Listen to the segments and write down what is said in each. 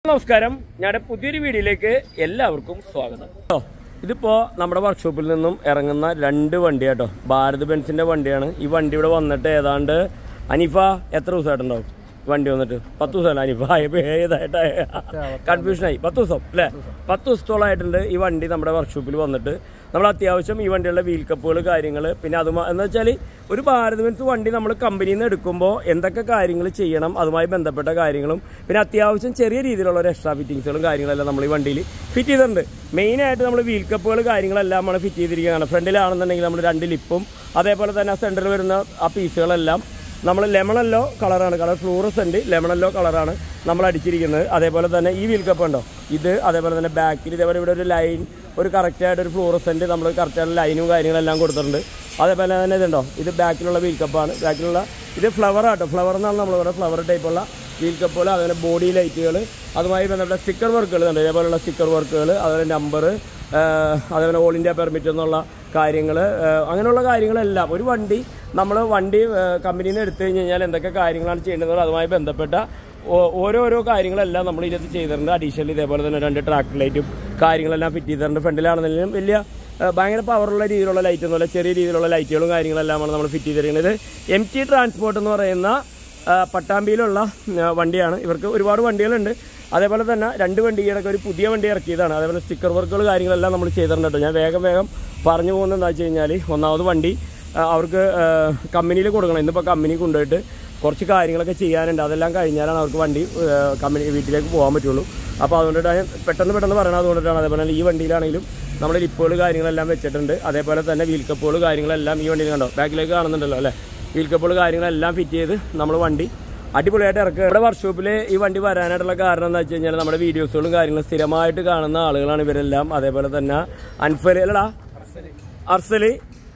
നമസ്കാരം ഞങ്ങളുടെ പുതിയൊരു വീഡിയോയിലേക്ക് എല്ലാവർക്കും സ്വാഗതം കേട്ടോ ഇതിപ്പോ നമ്മുടെ വർക്ക്ഷോപ്പിൽ നിന്നും ഇറങ്ങുന്ന രണ്ട് വണ്ടി കേട്ടോ ഭാരത് ബെൻസിന്റെ വണ്ടിയാണ് ഈ വണ്ടി ഇവിടെ വന്നിട്ട് ഏതാണ്ട് അനിഫ എത്ര ദിവസമായിട്ടുണ്ടാവും വണ്ടി വന്നിട്ട് പത്ത് ദിവസമല്ല അനിഫ ഏതായിട്ട് കൺഫ്യൂഷനായി പത്ത് ദിവസം അല്ലേ പത്ത് ദിവസത്തോളമായിട്ടുണ്ട് ഈ വണ്ടി നമ്മുടെ വർക്ക്ഷോപ്പിൽ വന്നിട്ട് നമ്മൾ അത്യാവശ്യം ഈ വണ്ടിയുള്ള വീൽ കപ്പുകൾ കാര്യങ്ങൾ പിന്നെ അത് എന്ന് വെച്ചാൽ ഒരു ഭാരത് ബെൻസ് വണ്ടി നമ്മൾ കമ്പനിയിൽ നിന്ന് എടുക്കുമ്പോൾ എന്തൊക്കെ കാര്യങ്ങൾ ചെയ്യണം അതുമായി ബന്ധപ്പെട്ട കാര്യങ്ങളും പിന്നെ അത്യാവശ്യം ചെറിയ രീതിയിലുള്ള ഒരു എക്സ്ട്രാ ഫിറ്റിങ്സുകളും കാര്യങ്ങളെല്ലാം നമ്മൾ ഈ വണ്ടിയിൽ ഫിറ്റ് ചെയ്തിട്ടുണ്ട് മെയിനായിട്ട് നമ്മൾ വീൽ കപ്പുകൾ കാര്യങ്ങളെല്ലാം ഫിറ്റ് ചെയ്തിരിക്കുകയാണ് ഫ്രണ്ടിലാണെന്നുണ്ടെങ്കിൽ നമ്മൾ രണ്ട് ലിപ്പും അതേപോലെ തന്നെ സെൻറ്ററിൽ വരുന്ന ആ പീസുകളെല്ലാം നമ്മൾ ലെമണല്ലോ കളറാണ് കളർ ഫ്ലൂറസെൻ്റ് ലെമണല്ലോ കളറാണ് നമ്മൾ അടിച്ചിരിക്കുന്നത് അതേപോലെ തന്നെ ഈ വീൽ കപ്പ് ഉണ്ടോ ഇത് അതേപോലെ തന്നെ ബാക്കിൽ ഇതേപോലെ ഇവിടെ ഒരു ലൈൻ ഒരു കറക്റ്റായിട്ട് ഒരു ഫ്ലൂറസെൻ്റ് നമ്മൾ കറക്റ്റായിട്ട് ലൈനും കാര്യങ്ങളെല്ലാം കൊടുത്തിട്ടുണ്ട് അതേപോലെ തന്നെ ഇതുണ്ടോ ഇത് ബാക്കിലുള്ള വീൽ കപ്പാണ് ബാക്കിലുള്ള ഇത് ഫ്ലവർ ആട്ടോ ഫ്ലവർ എന്നാണ് നമ്മൾ ഇവിടെ ഫ്ലവർ ടൈപ്പുള്ള വീൽ കപ്പുകൾ അതുപോലെ ബോഡി ലൈറ്റുകൾ അതുമായി ബന്ധപ്പെട്ട സ്റ്റിക്കർ വർക്കുകൾ ഉണ്ട് ഇതേപോലുള്ള സ്റ്റിക്കർ വർക്കുകൾ അതുപോലെ നമ്പർ അതേപോലെ ഓൾ ഇന്ത്യ പെർമിറ്റ് എന്നുള്ള കാര്യങ്ങൾ അങ്ങനെയുള്ള കാര്യങ്ങളെല്ലാം ഒരു വണ്ടി നമ്മൾ വണ്ടി കമ്പനിയിൽ നിന്ന് എടുത്തു കഴിഞ്ഞ് കഴിഞ്ഞാൽ എന്തൊക്കെ കാര്യങ്ങളാണ് ചെയ്യേണ്ടത് അതുമായി ബന്ധപ്പെട്ട ഓ- ഓരോരോ കാര്യങ്ങളെല്ലാം നമ്മൾ ഇതിനകത്ത് ചെയ്തിട്ടുണ്ട് അഡീഷണൽ ഇതേപോലെ തന്നെ രണ്ട് ട്രാക്ക് ലൈറ്റും കാര്യങ്ങളെല്ലാം ഫിറ്റ് ചെയ്തിട്ടുണ്ട് ഫ്രണ്ടിലാണെന്നുണ്ടെങ്കിലും വലിയ ആ, ഭയങ്കര പവറുള്ള രീതിയിലുള്ള ലൈറ്റ് ഒന്നുമല്ല ചെറിയ രീതിയിലുള്ള ലൈറ്റുകളും കാര്യങ്ങളെല്ലാമാണ് നമ്മൾ ഫിറ്റ് ചെയ്തിരിക്കുന്നത് എം ടി ട്രാൻസ്പോർട്ട് എന്ന് പറയുന്ന ആ, പട്ടാമ്പിയിലുള്ള ആ, വണ്ടിയാണ് ഇവർക്ക് ഒരുപാട് വണ്ടികളുണ്ട് അതേപോലെ തന്നെ രണ്ട് വണ്ടികളൊക്കെ ഒരു പുതിയ വണ്ടി ഇറക്കിയതാണ് അതേപോലെ സ്റ്റിക്കർ വർക്കുകൾ കാര്യങ്ങളെല്ലാം നമ്മൾ ചെയ്തിട്ടുണ്ട് കേട്ടോ ഞാൻ വേഗം വേഗം പറഞ്ഞു പോകുന്നത് എന്താ വെച്ച് കഴിഞ്ഞാൽ ഒന്നാമത് വണ്ടി ആ, അവർക്ക് കമ്പനിയിൽ കൊടുക്കണം ഇന്നിപ്പോൾ കമ്പനി കൊണ്ടുപോയിട്ട് കുറച്ച് കാര്യങ്ങളൊക്കെ ചെയ്യാനുണ്ട് അതെല്ലാം കഴിഞ്ഞാലാണ് അവർക്ക് വണ്ടി ആ, കമ്പനി വീട്ടിലേക്ക് പോകാൻ പറ്റുള്ളൂ അപ്പോൾ അതുകൊണ്ടിട്ടാണ് ഞാൻ പെട്ടെന്ന് പെട്ടെന്ന് പറയണത് അതുകൊണ്ടിട്ടാണ് അതേപോലെ തന്നെ ഈ വണ്ടിയിലാണെങ്കിലും നമ്മൾ ലിപ്പുകൾ കാര്യങ്ങളെല്ലാം വെച്ചിട്ടുണ്ട് അതേപോലെ തന്നെ വീൽ കപ്പുകൾ കാര്യങ്ങളെല്ലാം ഈ വണ്ടിയിൽ കണ്ടോ ബാക്കിലേക്ക് കാണുന്നുണ്ടല്ലോ അല്ലേ വീൽ കപ്പുകൾ കാര്യങ്ങളെല്ലാം ഫിറ്റ് ചെയ്ത് നമ്മൾ വണ്ടി അടിപൊളിയായിട്ട് ഇറക്കുക ഇവിടെ വർക്ക്ഷോപ്പിൽ ഈ വണ്ടി വരാനായിട്ടുള്ള കാരണം എന്താ വെച്ച് കഴിഞ്ഞാൽ നമ്മുടെ വീഡിയോസുകളും കാര്യങ്ങളും സ്ഥിരമായിട്ട് കാണുന്ന ആളുകളാണ് ഇവരെല്ലാം അതേപോലെ തന്നെ അൻഫൽ അല്ലടാ അർസല്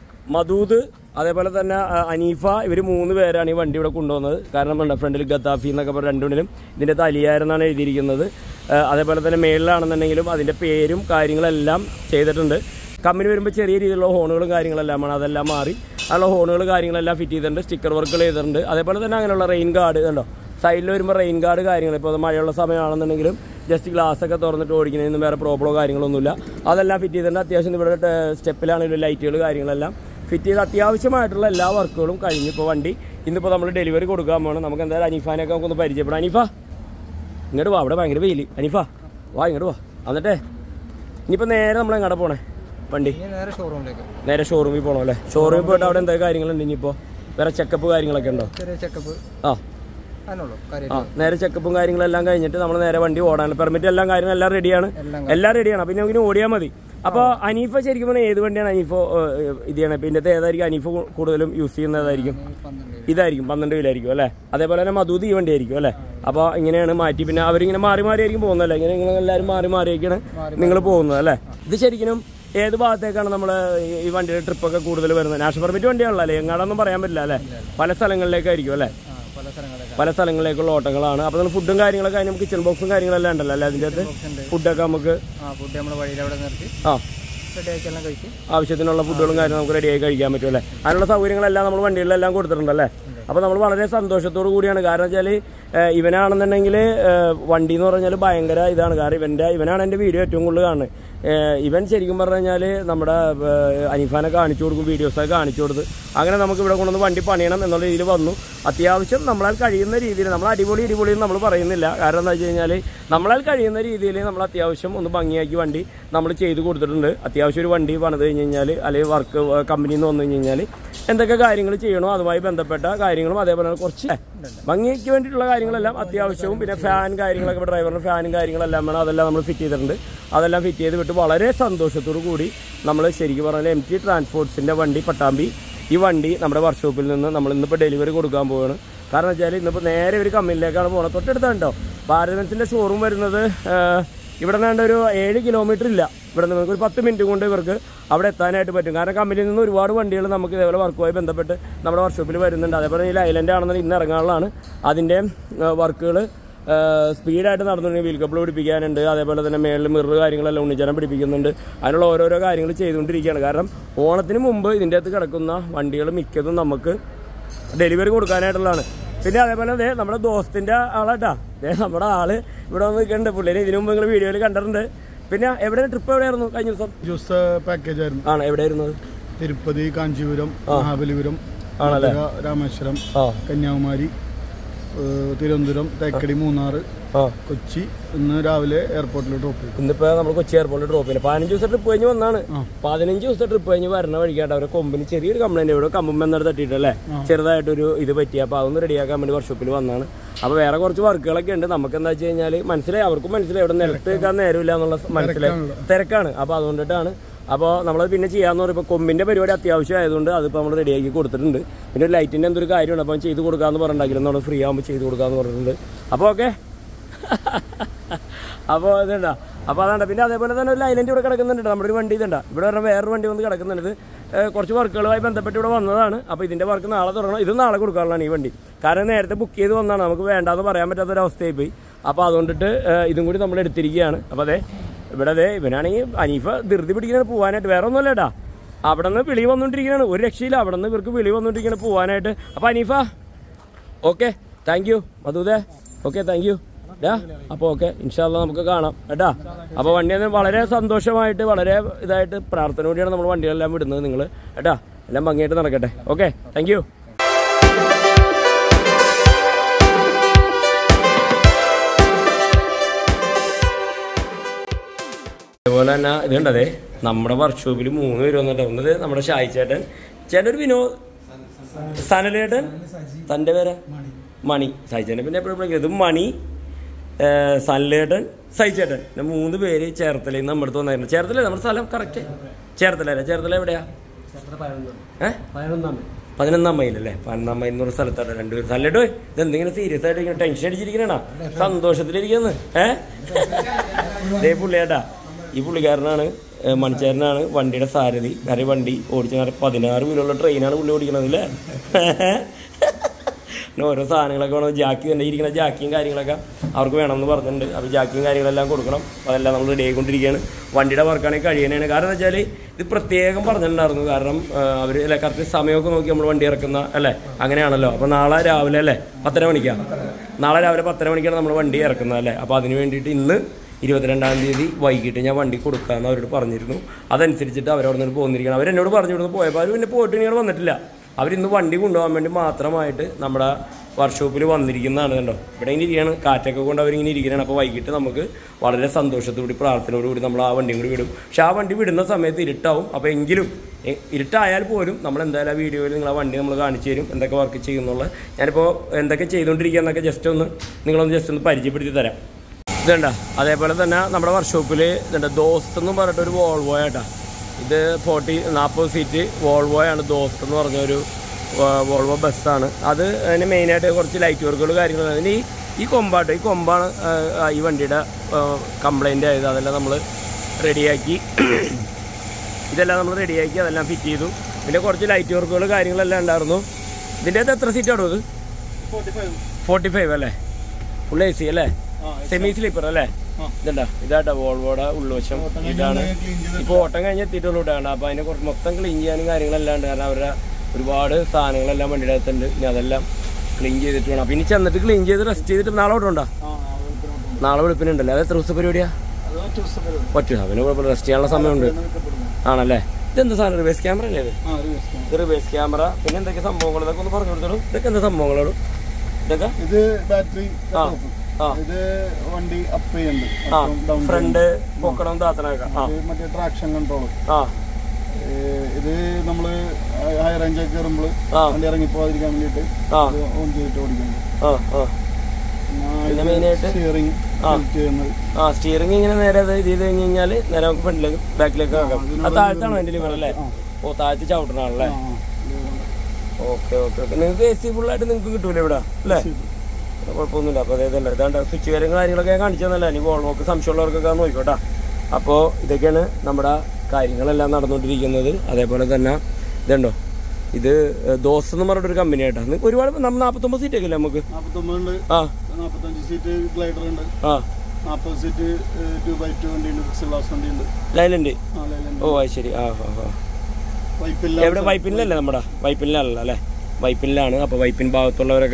മദൂദ് അതേപോലെ തന്നെ ആ, അനീഫ ഇവർ മൂന്ന് പേരാണ് ഈ വണ്ടി ഇവിടെ കൊണ്ടുവന്നത് കാരണം എന്താ ഫ്രണ്ടിൽ ഗത്താഫി എന്നൊക്കെ പറഞ്ഞ രണ്ടുപേരും ഇതിൻ്റെ തലിയാരെന്നാണ് എഴുതിയിരിക്കുന്നത് ആ, അതേപോലെ തന്നെ മേളിലാണെന്നുണ്ടെങ്കിലും അതിൻ്റെ പേരും കാര്യങ്ങളെല്ലാം ചെയ്തിട്ടുണ്ട് കമ്പനി വരുമ്പോൾ ചെറിയ രീതിയിലുള്ള ഹോണുകളും കാര്യങ്ങളെല്ലാമാണ് അതെല്ലാം മാറി അതിലുള്ള ഹോണുകൾ കാര്യങ്ങളെല്ലാം ഫിറ്റ് ചെയ്തിട്ടുണ്ട് സ്റ്റിക്കർ വർക്കുകൾ ചെയ്തിട്ടുണ്ട് അതേപോലെ തന്നെ അങ്ങനെയുള്ള റെയിൻ ഗാർഡ് കണ്ടോ സൈഡിൽ വരുമ്പോൾ റെയിൻ ഗാർഡ് കാര്യങ്ങൾ ഇപ്പോൾ അത് മഴയുള്ള സമയമാണെന്നുണ്ടെങ്കിലും ജസ്റ്റ് ഗ്ലാസ് ഒക്കെ തുറന്നിട്ട് ഓടിക്കുന്നതിന് വേറെ പ്രോബ്ലമോ കാര്യങ്ങളൊന്നുമില്ല അതെല്ലാം ഫിറ്റ് ചെയ്തിട്ടുണ്ട് അത്യാവശ്യം ഇവിടെ സ്റ്റെപ്പിലാണെങ്കിലും ലൈറ്റുകൾ കാര്യങ്ങളെല്ലാം ഫിറ്റ് ചെയ്ത് അത്യാവശ്യമായിട്ടുള്ള എല്ലാ വർക്കുകളും കഴിഞ്ഞു ഇപ്പോൾ വണ്ടി ഇന്നിപ്പോൾ നമ്മൾ ഡെലിവറി കൊടുക്കാൻ പോകണം നമുക്ക് എന്തായാലും അനീഫാനൊക്കെ നമുക്കൊന്ന് പരിചയപ്പെടാം അനീഫ ഇങ്ങോട്ട് വാ അവിടെ ഭയങ്കര വെയിൽ അനീഫ വാ ഇങ്ങോട്ട് വാ എന്നിട്ടേ ഇനിയിപ്പോൾ നേരെ നമ്മൾ എങ്ങോട്ട് പോണേ വണ്ടി ഇനി നേരെ ഷോറൂമിലേക്ക് നേരെ ഷോറൂമിൽ പോകണം അല്ലേ ഷോറൂമിൽ പോയിട്ട് അവിടെ എന്തൊക്കെ കാര്യങ്ങളുണ്ട് ഇനിയിപ്പോൾ വേറെ ചെക്കപ്പ് കാര്യങ്ങളൊക്കെ ഉണ്ടോ ചെറിയ ചെക്കപ്പ് ആ അതിനുള്ളൂ കാര്യം ആ നേരെ ചെക്കപ്പും കാര്യങ്ങളെല്ലാം കഴിഞ്ഞിട്ട് നമ്മൾ നേരെ വണ്ടി ഓടാൻ പെർമിറ്റ് എല്ലാം കാര്യങ്ങളും എല്ലാം റെഡിയാണ് എല്ലാം എല്ലാം റെഡിയാണ് അപ്പം നമുക്ക് ഓടിയാൽ മതി അപ്പോൾ അനീഫ ശരിക്കും പറഞ്ഞാൽ ഏത് വണ്ടിയാണ് അനീഫ ഏഹ്, ഇത് ചെയ്യണത് പിന്നെ ഇത് ഏതായിരിക്കും അനീഫ കൂ- കൂടുതലും യൂസ് ചെയ്യുന്നതായിരിക്കും ഈ പന്ത്രണ്ട് ഇതായിരിക്കും പന്ത്രണ്ട് കിലായിരിക്കും അല്ലേ അതേപോലെ തന്നെ മധുദ് ഈ വണ്ടി ആയിരിക്കും അല്ലേ അപ്പോൾ ഇങ്ങനെയാണ് മാറ്റി പിന്നെ അവരിങ്ങനെ മാറി മാറി ആയിരിക്കും പോകുന്നതല്ലേ ഇങ്ങനെ ഇങ്ങനെ എല്ലാവരും മാറി മാറിയൊക്കെയാണ് നിങ്ങൾ പോകുന്നത് അല്ലേ ഇത് ശരിക്കും ഏത് ഭാഗത്തേക്കാണ് നമ്മൾ ഈ വണ്ടിയുടെ ട്രിപ്പൊക്കെ കൂടുതൽ വരുന്നത് നാഷണൽ പെർമിറ്റ് വണ്ടിയാണല്ലോ അല്ലേ എങ്ങാടൊന്നും പറയാൻ പറ്റില്ല അല്ലേ പല സ്ഥലങ്ങളിലേക്കായിരിക്കും അല്ലേ ആ പല സ്ഥലങ്ങളിലേക്ക് പല സ്ഥലങ്ങളിലേക്കുള്ള ഓട്ടങ്ങളാണ് അപ്പോൾ നമ്മൾ ഫുഡും കാര്യങ്ങളൊക്കെ അതിന് നമുക്ക് കിച്ചൺ ബോക്സും കാര്യങ്ങളെല്ലാം ഉണ്ടല്ലോ അല്ലേ അതിൻ്റെ അകത്ത് ഉണ്ട് ഫുഡൊക്കെ നമുക്ക് ആ ഫുഡ് നമ്മൾ വഴിയിൽ അവിടെ നിർത്തി ആ റെഡിയാക്കി എല്ലാം കഴിച്ച് ആവശ്യത്തിനുള്ള ഫുഡുകളും കാര്യങ്ങളും നമുക്ക് റെഡിയായി കഴിക്കാൻ പറ്റും അല്ലേ അതിനുള്ള സൗകര്യങ്ങളെല്ലാം നമ്മൾ വണ്ടികളിലെല്ലാം കൊടുത്തിട്ടുണ്ടല്ലേ അപ്പോൾ നമ്മൾ വളരെ സന്തോഷത്തോടു കൂടിയാണ് കാരണം വെച്ചാൽ ഇവനാണെന്നുണ്ടെങ്കിൽ വണ്ടി എന്ന് പറഞ്ഞാൽ ഭയങ്കര ഇതാണ് കാരണം ഇവൻ്റെ ഇവനാണ് എൻ്റെ വീഡിയോ ഏറ്റവും കൂടുതൽ കാണുന്നത് ഏഹ് ഇവൻ ശരിക്കും പറഞ്ഞു കഴിഞ്ഞാൽ നമ്മുടെ ഏഹ് അനീഫാനെ കാണിച്ചു കൊടുക്കും വീഡിയോസൊക്കെ കാണിച്ചു കൊടുത്ത് അങ്ങനെ നമുക്ക് ഇവിടെ കൊണ്ടുവന്ന് വണ്ടി പണിയണം എന്നുള്ള രീതിയിൽ വന്നു അത്യാവശ്യം നമ്മളാൽ കഴിയുന്ന രീതിയിൽ നമ്മൾ അടിപൊളി അടിപൊളി എന്ന് നമ്മൾ പറയുന്നില്ല കാരണം എന്താ വെച്ച് കഴിഞ്ഞാൽ നമ്മളാൽ കഴിയുന്ന രീതിയിൽ നമ്മൾ അത്യാവശ്യം ഒന്ന് ഭംഗിയാക്കി വണ്ടി നമ്മൾ ചെയ്ത് കൊടുത്തിട്ടുണ്ട് അത്യാവശ്യം ഒരു വണ്ടി പണിത് കഴിഞ്ഞ് കഴിഞ്ഞാൽ അല്ലെങ്കിൽ വർക്ക് കമ്പനിയിൽ നിന്ന് വന്നു കഴിഞ്ഞ് കഴിഞ്ഞാൽ എന്തൊക്കെ കാര്യങ്ങൾ ചെയ്യണോ അതുമായി ബന്ധപ്പെട്ട കാര്യങ്ങളും അതേപോലെ തന്നെ കുറച്ച് ഭംഗിക്ക് വേണ്ടിയിട്ടുള്ള കാര്യങ്ങളെല്ലാം അത്യാവശ്യവും പിന്നെ ഫാൻ കാര്യങ്ങളൊക്കെ ഇപ്പോൾ ഡ്രൈവറിന് ഫാനും കാര്യങ്ങളെല്ലാം വേണം അതെല്ലാം നമ്മൾ ഫിറ്റ് ചെയ്തിട്ടുണ്ട് അതെല്ലാം ഫിറ്റ് ചെയ്ത് വിട്ട് വളരെ സന്തോഷത്തോടു കൂടി നമ്മൾ ശരിക്കും പറഞ്ഞാൽ എം ടി ട്രാൻസ്പോർട്ട്സിൻ്റെ വണ്ടി പട്ടാമ്പി ഈ വണ്ടി നമ്മുടെ വർക്ക്ഷോപ്പിൽ നിന്ന് നമ്മൾ ഇന്നിപ്പോൾ ഡെലിവറി കൊടുക്കാൻ പോവുകയാണ് കാരണം വെച്ചാൽ ഇന്നിപ്പോൾ നേരെ ഒരു കമ്പനിയിലേക്കാണ് പോകുന്നത് തൊട്ടടുത്തുണ്ടോ ഭാരത് ബെൻസിൻ്റെ ഷോറൂം വരുന്നത് ആ, ഇവിടെ നിന്നാണ്ട് ഒരു ഏഴ് കിലോമീറ്റർ ഇല്ല ഇവിടെ നിന്ന് ഒരു പത്ത് മിനിറ്റ് കൊണ്ട് ഇവർക്ക് അവിടെ എത്താനായിട്ട് പറ്റും കാരണം കമ്പനിയിൽ നിന്ന് ഒരുപാട് വണ്ടികൾ നമുക്ക് ഇതേപോലെ വർക്കുമായി ബന്ധപ്പെട്ട് നമ്മുടെ വർക്ക്ഷോപ്പിൽ വരുന്നുണ്ട് അതേപോലെ ഈ ഐലൻഡ് ആണെന്നുണ്ടെങ്കിൽ ഇന്ന് ഇറങ്ങാനുള്ളതാണ് അതിൻ്റെ വർക്കുകൾ സ്പീഡായിട്ട് നടന്നുകൊണ്ടെങ്കിൽ വീൽ കപ്പിൾ പിടിപ്പിക്കാനുണ്ട് അതേപോലെ തന്നെ മേളിൽ മിറർ കാര്യങ്ങളെല്ലാം ഉണ്ണിച്ചനം പിടിപ്പിക്കുന്നുണ്ട് അതിനുള്ള ഓരോരോ കാര്യങ്ങൾ ചെയ്തുകൊണ്ടിരിക്കുകയാണ് കാരണം ഓണത്തിന് മുമ്പ് ഇതിൻ്റെ അകത്ത് കിടക്കുന്ന വണ്ടികൾ മിക്കതും നമുക്ക് ഡെലിവറി കൊടുക്കാനായിട്ടുള്ളതാണ് പിന്നെ അതേപോലെ ദേ നമ്മുടെ ദോസ്തിന്റെ ആളാട്ടാ ദേ നമ്മുടെ ആള് ഇവിടെ വന്ന് നിൽക്കുന്നുണ്ട് പുള്ളിനെ ഇതിനു മുമ്പ് നിങ്ങൾ വീഡിയോയിൽ കണ്ടിട്ടുണ്ട് പിന്നെ എവിടെ ട്രിപ്പ് എവിടെയായിരുന്നു കഴിഞ്ഞ ദിവസം ജ്യൂസ് പാക്കേജ് ആയിരുന്നു ആണ് എവിടെയായിരുന്നു തിരുപ്പതി കാഞ്ചീപുരം മഹാബലിപുരം ആണല്ലേ? മധുര, രാമേശ്വരം ആ കന്യാകുമാരി ഏഹ്, തിരുവനന്തപുരം തേക്കടി മൂന്നാർ ആ കൊച്ചി ഇന്ന് രാവിലെ എയർപോർട്ടിൽ ഡ്രോപ്പ് ചെയ്തു ഇന്നിപ്പോ നമ്മൾ കൊച്ചി എയർപോർട്ടിൽ ഡ്രോപ്പ് ചെയ്യുന്നത് പതിനഞ്ച് ദിവസം ട്രിപ്പ് കഴിഞ്ഞ് വന്നാണ് ആ. പതിനഞ്ച് ദിവസം ട്രിപ്പ് കഴിഞ്ഞ് വരണ വഴിക്കാട്ട് അവരെ കൊമ്പിന് ചെറിയൊരു കംപ്ലൈന്റ് ഇവിടെ കമ്പുമെന്നൊരു തട്ടിയിട്ടല്ലേ ചെറുതായിട്ടൊരു ഇത് പറ്റി അപ്പോൾ അതൊന്ന് റെഡിയാക്കാൻ വേണ്ടി വർക്ക്ഷോപ്പിൽ വന്നാണ് അപ്പോൾ വേറെ കുറച്ച് വർക്കുകളൊക്കെ ഉണ്ട് നമുക്ക് എന്താ വെച്ച് കഴിഞ്ഞാൽ മനസ്സിലായി അവർക്കും മനസ്സിലായി ഇവിടെ നിലത്ത് വെക്കാൻ നേരമില്ല എന്നുള്ള മനസ്സിലായി തിരക്കാണ് അപ്പോൾ അതുകൊണ്ടിട്ടാണ് അപ്പോൾ നമ്മളത് പിന്നെ ചെയ്യാന്ന് പറയുമ്പോൾ കൊമ്പിന്റെ പരിപാടി അത്യാവശ്യം ആയതുകൊണ്ട് അതിപ്പോൾ നമ്മൾ റെഡിയാക്കി കൊടുത്തിട്ടുണ്ട് പിന്നെ ഒരു ലൈറ്റിന്റെ എന്തൊരു കാര്യമുണ്ട് അപ്പോൾ ചെയ്ത് കൊടുക്കാമെന്ന് പറഞ്ഞിട്ടുണ്ടെങ്കിലും നമ്മൾ ഫ്രീ ആകുമ്പോൾ ചെയ്ത് കൊടുക്കാമെന്ന് പറഞ്ഞിട്ടുണ്ട് അപ്പോൾ ഓക്കെ അപ്പോൾ ഇതുണ്ട അപ്പോൾ അതാണ് പിന്നെ അതേപോലെ തന്നെ ഒരു ലൈലൻഡ് ഇവിടെ കിടക്കുന്നുണ്ട് നമ്മുടെ ഒരു വണ്ടി ഇതുണ്ട ഇവിടെ പറഞ്ഞാൽ വേറൊരു വണ്ടി വന്ന് കിടക്കുന്നുണ്ട് ഇത് ഏഹ്, കുറച്ച് വർക്കുകളുമായി ബന്ധപ്പെട്ട് ഇവിടെ വന്നതാണ് അപ്പോൾ ഇതിന്റെ വർക്ക് നാളെ തുടങ്ങണം ഇത് നാളെ കൊടുക്കാനുള്ളതാണ് ഈ വണ്ടി കാരണം നേരത്തെ ബുക്ക് ചെയ്ത് വന്നതാണ് നമുക്ക് വേണ്ടാന്ന് പറയാൻ പറ്റാത്ത ഒരു അവസ്ഥയായി പോയി അപ്പോൾ അതുകൊണ്ടിട്ട് ഏഹ്, ഇതും കൂടി നമ്മൾ എടുത്തിരിക്കുകയാണ് അപ്പോൾ അതെ ഇവിടെ അതെ ഇവനാണെങ്കിൽ അനീഫ ധൃതി പിടിക്കുന്നത് പോകാനായിട്ട് വേറെ ഒന്നുമല്ല ഏട്ടാ അവിടെ നിന്ന് വിളി വന്നുകൊണ്ടിരിക്കുകയാണ് ഒരു രക്ഷയില്ല അവിടെ നിന്ന് ഇവർക്ക് വിളി വന്നുകൊണ്ടിരിക്കുകയാണ് പോകാനായിട്ട് അപ്പോൾ അനീഫ ഓക്കെ താങ്ക് യു മധുദേ ഓക്കെ താങ്ക് യു ഡാ അപ്പോൾ ഓക്കെ ഇൻഷാല്ല നമുക്ക് കാണാം കേട്ടാ അപ്പോൾ വണ്ടി ഒന്ന് വളരെ സന്തോഷമായിട്ട് വളരെ ഇതായിട്ട് പ്രാർത്ഥനയോടെയാണ് നമ്മൾ വണ്ടികളെല്ലാം വിടുന്നത് നിങ്ങൾ കേട്ടാ എല്ലാം ഭംഗിയായിട്ട് നടക്കട്ടെ ഓക്കെ താങ്ക് യു അതുപോലെ തന്നെ ഇതുണ്ടതേ നമ്മുടെ വർക്ക്ഷോപ്പിൽ മൂന്ന് പേര് വന്നിട്ട് ഒന്നത് നമ്മുടെ ഷായി ചേട്ടൻ ചേട്ടൻ ഒരു വിനോദ് സനലേട്ടൻ തൻ്റെ പേര് മണി സൈച്ചേട്ടൻ പിന്നെ എപ്പോഴും വിളിക്കുന്നത് ഇത് മണി ഏഹ്, സനലേട്ടൻ സൈച്ചേട്ടൻ പിന്നെ മൂന്ന് പേര് ചേർത്തലയിൽ നിന്ന് നമ്മുടെ അടുത്ത് വന്നായിരുന്നു ചേർത്തല നമ്മുടെ സ്ഥലം കറക്റ്റ് ചേർത്തല അല്ലേ ചേർത്തല എവിടെയാ ഏഹ് പതിനൊന്നാം മൈലല്ലേ പതിനൊന്നാം മൈൽ എന്ന് പറഞ്ഞ സ്ഥലത്താണ് രണ്ടുപേരും സല്ലേട്ടോ ഇത് എന്തെങ്കിലും സീരിയസ് ആയിട്ട് ഇങ്ങനെ ടെൻഷൻ അടിച്ചിരിക്കണേടാ സന്തോഷത്തിലിരിക്കുന്നു ഏഹ് ദേ പുള്ളിയേട്ടാ ഈ പുള്ളിക്കാരനാണ് ഏഹ് മണിച്ചേരനാണ് വണ്ടിയുടെ സാരഥി കാരണം ഈ വണ്ടി ഓടിച്ച നേരം പതിനാറ് കിലോയുള്ള ട്രെയിനാണ് പുള്ളി ഓടിക്കണത് അല്ലേ പിന്നെ ഓരോ സാധനങ്ങളൊക്കെ വേണം ജാക്കി തന്നെ ഇരിക്കുന്ന ജാക്കിയും കാര്യങ്ങളൊക്കെ അവർക്ക് വേണമെന്ന് പറഞ്ഞിട്ടുണ്ട് അപ്പോൾ ജാക്കിയും കാര്യങ്ങളെല്ലാം കൊടുക്കണം അതെല്ലാം നമ്മൾ റെഡി ആയിക്കൊണ്ടിരിക്കുകയാണ് വണ്ടിയുടെ വർക്കാണെങ്കിൽ കഴിയാനാണ് കാരണം എന്താ വെച്ചാൽ ഇത് പ്രത്യേകം പറഞ്ഞിട്ടുണ്ടായിരുന്നു കാരണം അവർ അല്ലെ കറക്റ്റ് സമയമൊക്കെ നോക്കി നമ്മൾ വണ്ടി ഇറക്കുന്ന അല്ലേ അങ്ങനെയാണല്ലോ അപ്പോൾ നാളെ രാവിലെ അല്ലേ പത്തര മണിക്കാണ് നാളെ രാവിലെ പത്തര മണിക്കാണ് നമ്മൾ വണ്ടി ഇറക്കുന്നത് അല്ലേ അപ്പോൾ അതിന് വേണ്ടിയിട്ട് ഇന്ന് ഇരുപത്തിരണ്ടാം തീയതി വൈകിട്ട് ഞാൻ വണ്ടി കൊടുക്കാമെന്ന് അവരോട് പറഞ്ഞിരുന്നു അതനുസരിച്ചിട്ട് അവരവിടെ നിന്ന് പോന്നിരിക്കണം അവരെന്നോട് പറഞ്ഞു ഇവിടുന്ന് പോയപ്പോൾ അവർ പിന്നെ പോയിട്ട് ഇനി ഇവിടെ വന്നിട്ടില്ല അവരിന്ന് വണ്ടി കൊണ്ടുപോകാൻ വേണ്ടി മാത്രമായിട്ട് നമ്മുടെ വർക്ക്ഷോപ്പിൽ വന്നിരിക്കുന്നതാണ് കണ്ടോ ഇവിടെ ഇങ്ങനെ ഇരിക്കുകയാണ് കാറ്റൊക്കെ കൊണ്ട് അവരിങ്ങനെ ഇരിക്കുകയാണ് അപ്പോൾ വൈകിട്ട് നമുക്ക് വളരെ സന്തോഷത്തോടുകൂടി പ്രാർത്ഥനയോടുകൂടി നമ്മൾ ആ വണ്ടിയും കൂടി വിടും പക്ഷെ ആ വണ്ടി വിടുന്ന സമയത്ത് ഇരുട്ടാവും അപ്പോൾ എങ്കിലും എ- ഇരുട്ടായാൽ പോലും നമ്മൾ എന്തായാലും ആ വീഡിയോയിൽ നിങ്ങൾ ആ വണ്ടി നമ്മൾ കാണിച്ചു തരും എന്തൊക്കെ വർക്ക് ചെയ്യുന്നുള്ള ഞാനിപ്പോൾ എന്തൊക്കെ ചെയ്തുകൊണ്ടിരിക്കുക എന്നൊക്കെ ജസ്റ്റ് ഒന്ന് നിങ്ങളൊന്ന് ജസ്റ്റ് ഒന്ന് പരിചയപ്പെടുത്തി തരാം ഇതുണ്ട അതേപോലെ തന്നെ നമ്മുടെ വർക്ക്ഷോപ്പിൽ ഇതുണ്ട് ദോസ്ത് എന്ന് പറഞ്ഞിട്ട് ഒരു വോൾവോ ആട്ടാ ഇത് ഫോർട്ടി നാൽപ്പത് സീറ്റ് വോൾവോയാണ് ദോസ്ത് എന്ന് പറഞ്ഞൊരു വോ- വോൾവോ ബസ്സാണ് അത് അതിന് മെയിനായിട്ട് കുറച്ച് ലൈറ്റ് വർക്കുകൾ കാര്യങ്ങൾ അതിന് ഈ ഈ കൊമ്പാട്ടോ ഈ കൊമ്പാണ് ആ, ആ, ഈ വണ്ടിയുടെ കംപ്ലൈൻ്റ് ആയത് അതെല്ലാം നമ്മൾ റെഡിയാക്കി ഇതെല്ലാം നമ്മൾ റെഡിയാക്കി അതെല്ലാം ഫിറ്റ് ചെയ്തു പിന്നെ കുറച്ച് ലൈറ്റ് വർക്കുകൾ കാര്യങ്ങളെല്ലാം ഉണ്ടായിരുന്നു ഇതിൻ്റെ അകത്ത് എത്ര സീറ്റാണോ ഇത് ഫോർട്ടി ഫൈവ് അല്ലേ ഫുൾ എ സി അല്ലേ സെമി സ്ലീപ്പർ അല്ലേ ഇതണ്ട ഇതാട്ടാ വോൾവോടെ ഉൾവശം ഇതാണ് ഇപ്പോൾ ഓട്ടം കഴിഞ്ഞ് എത്തിയിട്ടുള്ളൂ ഇട്ടാണ് അപ്പോൾ അതിനെ കുറച്ച് മൊത്തം ക്ലീൻ ചെയ്യാനും കാര്യങ്ങളെല്ലാം ഉണ്ട് കാരണം അവരുടെ ഒരുപാട് സാധനങ്ങളെല്ലാം വണ്ടിയുടെ അകത്തുണ്ട് ഇനി അതെല്ലാം ക്ലീൻ ചെയ്തിട്ട് വേണം അപ്പം ഇനി ചെന്നിട്ട് ക്ലീൻ ചെയ്ത് റെസ്റ്റ് ചെയ്തിട്ട് നാളെ ഓട്ടം ഉണ്ടോ നാളെ വെളുപ്പിനുണ്ടല്ലോ അത് എത്ര ദിവസത്തെ പരിപാടിയാ പറ്റും അവന് കുഴപ്പമില്ല റെസ്റ്റ് ചെയ്യാനുള്ള സമയമുണ്ട് ആണല്ലേ ഇതെന്താ സാധനം റിവേഴ്സ് ക്യാമറ അല്ലേ ഇത് ഇത് റിവേഴ്സ് ക്യാമറ പിന്നെ എന്തൊക്കെ സംഭവങ്ങൾ ഇതൊക്കെ ഒന്ന് പറഞ്ഞു കൊടുത്തോളൂ ഇതൊക്കെ എന്താ സംഭവങ്ങളോട് ഇതൊക്കെ ഇത് ബാറ്ററി ആ ആ ഇത് വണ്ടി അപ്പ് ചെയ്യുന്നുണ്ട് ആ ഡൗൺ ഫ്രണ്ട് പൊക്കണം താത്തനൊക്കെ ആ മറ്റേ ട്രാക്ഷൻ കൺട്രോൾ ആ ഇത് നമ്മള് ഹൈ റേഞ്ച് ഒക്കെ കയറുമ്പോൾ ആ. വണ്ടി ഇറങ്ങി പോകാതിരിക്കാൻ വേണ്ടിയിട്ട് ആ ഓൺ ചെയ്തിട്ട് ഓടിക്കുന്നുണ്ട് ആ ആ പിന്നെ മെയിനായിട്ട് സ്റ്റിയറിംഗ് ആ. ചെയ്യുന്നത് ആ സ്റ്റിയറിംഗ് ഇങ്ങനെ നേരെ ഇത് ചെയ്ത് കഴിഞ്ഞ് കഴിഞ്ഞാൽ നേരെ നമുക്ക് ഫ്രണ്ടിലേക്ക് ബാക്കിലേക്ക് ആക്കാം ആ താഴത്താണോ എൻ്റെ ലിവർ അല്ലേ ഓ താഴത്ത് ചവിട്ടണാണല്ലേ ആ, ആ. ഓക്കെ ഓക്കെ ഓക്കെ നിങ്ങൾക്ക് എ സി ഫുള്ളായിട്ട് നിങ്ങൾക്ക് കിട്ടൂല ഇവിടെ അല്ലേ കുഴപ്പമൊന്നുമില്ല അപ്പോൾ അതേതല്ല ഇതാണ്ട് സ്വിച്ച് കാര്യങ്ങൾ കാര്യങ്ങളൊക്കെ ഞാൻ കാണിച്ചു തന്നല്ല ഇനി വോൾവോക്ക് സംശയമുള്ളവർക്കൊക്കെ നോക്കിക്കോട്ടെ അപ്പോൾ ഇതൊക്കെയാണ് നമ്മുടെ കാര്യങ്ങളെല്ലാം നടന്നുകൊണ്ടിരിക്കുന്നത് അതേപോലെ തന്നെ ഇതുണ്ടോ ഇത് ദോസ് എന്ന് പറഞ്ഞിട്ടൊരു കമ്പനി ആയിട്ടാ നിങ്ങൾക്ക് ഒരുപാട് നമ്മൾ നാൽപ്പത്തൊമ്പത് സീറ്റ് ഒക്കെ അല്ലേ നമുക്ക് നാപ്പത്തൊമ്പതുണ്ട് ആ നാപ്പത്തഞ്ച് സീറ്റ് ഗ്ലൈഡർ ഉണ്ട് ആ നാപ്പത് സീറ്റ് ടു ബൈ ടു വണ്ടി ഉണ്ട് ഫിക്സ് ഗ്ലാസ് വണ്ടി ഉണ്ട് ലൈലുണ്ട് ആ ലൈലുണ്ട് ഓ അത് ശരി ആ ആ ആ പൈപ്പില്ല എവിടെ വൈപ്പിനിലല്ലേ നമ്മുടെ വൈപ്പിനിലല്ല അല്ലേ വൈപ്പിനിലാണ് അപ്പോൾ വൈപ്പിൻ ഭാഗത്തുള്ളവരൊക്കെ